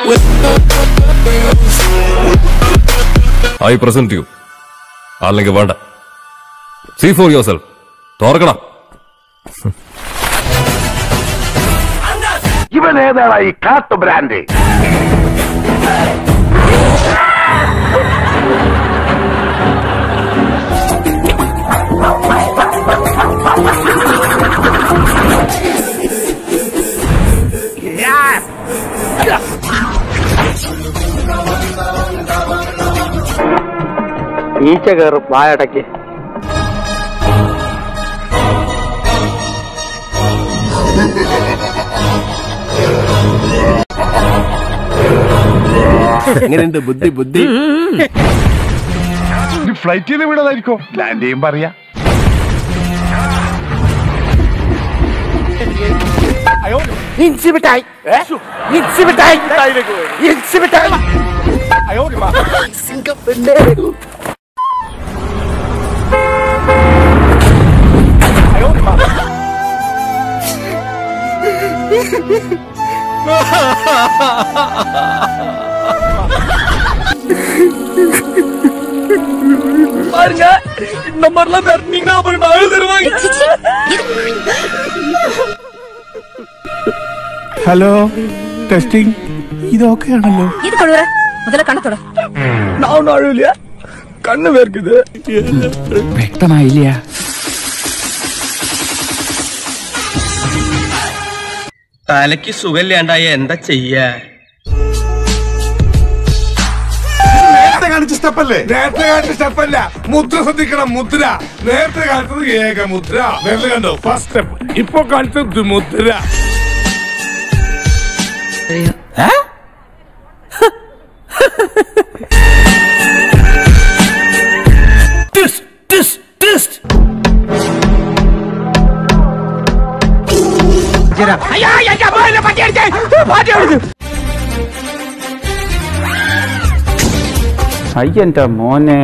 I present you അല്ലെങ്കിൽ വേണ്ട see for yourself തോർക്കണം ഇവൻ ഏതാണ് ഈ കാട്ടു ബ്രാൻഡ് ഈച്ച കയറും വായടയ്ക്ക് എങ്ങനെയുണ്ട് ബുദ്ധി ബുദ്ധി ഫ്ലൈറ്റിൽ നിന്ന് വിടതായിരിക്കോ ലാൻഡ് ചെയ്യുമ്പോ അറിയാം ഇൻസിമിറ്റായി ഇൻസിമിറ്റായി ഇൻസിമിറ്റായി ഹലോ ടെസ്റ്റിംഗ് ഇതൊക്കെയാണല്ലോ இது கழுவுற முதல்ல கண்ணத்தோட വ്യക്തമായില്ല തലയ്ക്ക് സുഖമില്ലാണ്ടായ എന്താ ചെയ്യാ നേരത്തെ കാണിച്ച സ്റ്റെപ്പല്ലേ നേരത്തെ കാണിച്ച സ്റ്റെപ്പല്ല മുദ്ര ശ്രദ്ധിക്കണം മുദ്ര നേരത്തെ കാണിച്ചത് ഏക മുദ്ര നേരത്തെ കണ്ടോ ഫസ്റ്റ് സ്റ്റെപ്പ് ഇപ്പൊ കാണിച്ചത് മുദ്ര അയ്യന്റെ മോനെ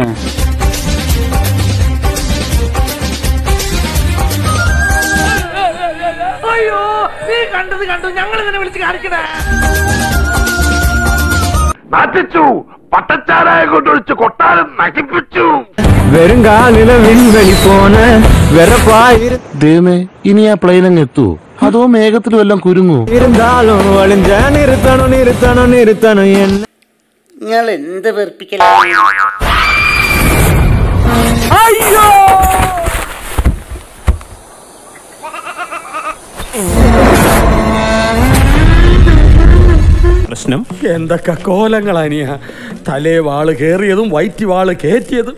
നാട്ടിച്ചു പട്ടച്ചാരായ കൊണ്ടൊഴിച്ച് കൊട്ടാരം നശിപ്പിച്ചു വെറും കാലില വിൺവെളി പോന വെറപ്പായിരു ദൈവമേ ഇനി ആ പ്ലെയിൻ അങ്ങ് എത്തുവോ അതോ മേഘത്തിൽ വല്ലതും കുരുങ്ങോ இருந்தாலும் வழிஞ்ச நிறுத்தணும் நிறுத்தணும் நிறுத்தணும் என்ன നിങ്ങൾ എന്ത് വെറുപ്പിക്കലാണ് എന്തൊക്കെ കോലങ്ങളാനിയ തലേ വാള് കേറിയതും വയറ്റി വാള് കേറ്റിയതും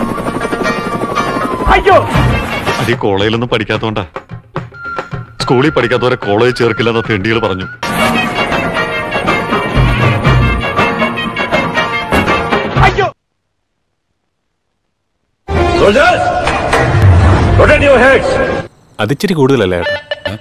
അത് ഈ കോളേജിലൊന്നും പഠിക്കാത്തോണ്ടാ സ്കൂളിൽ പഠിക്കാത്തവരെ കോളേജ് ചേർക്കില്ലെന്ന തെണ്ടികൾ പറഞ്ഞു അതിച്ചിരി കൂടുതലല്ലേ ഏട്ടാ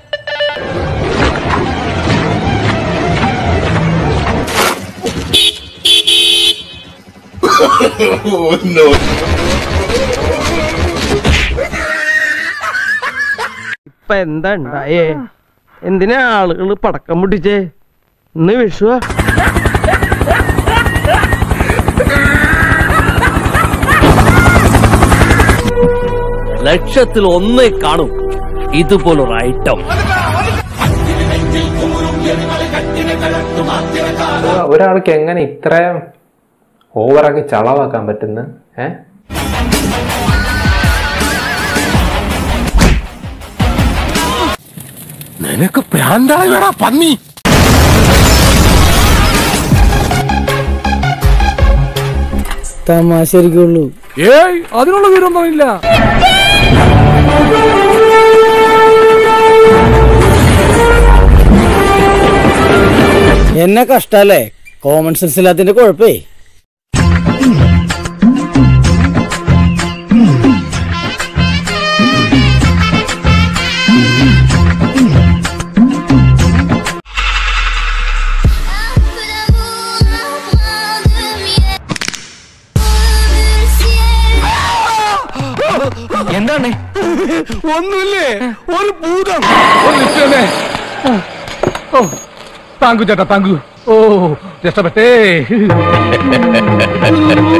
ഇപ്പൊ എന്താ ഉണ്ടായേ എന്തിനാ ആളുകൾ പടക്കം പൊട്ടിച്ചേ ഇന്ന് വിഷുവാ ലക്ഷത്തിൽ ഒന്നേ കാണും ഇതുപോലൊരു ഐറ്റം ഒരാൾക്ക് എങ്ങനെ ഇത്രയും ഓവറാക്കി ചളവാക്കാൻ പറ്റുന്ന ഏ നിനക്ക് പ്രാന്താളാ പന്നി തമാശരിക്കുള്ളൂ ഏയ് അതിനുള്ള വിവരമൊന്നുമില്ല എന്നെ കഷ്ടല്ലേ കോമൺ സെൻസ് ഇല്ലാത്തതിന്റെ കുഴപ്പേ എന്താണ് ഒന്നുമില്ലേ ഒരു ഭൂതം ഓ താങ്കു ചേട്ടാ താങ്കു ഓ ഇഷ്ടപ്പെട്ടേ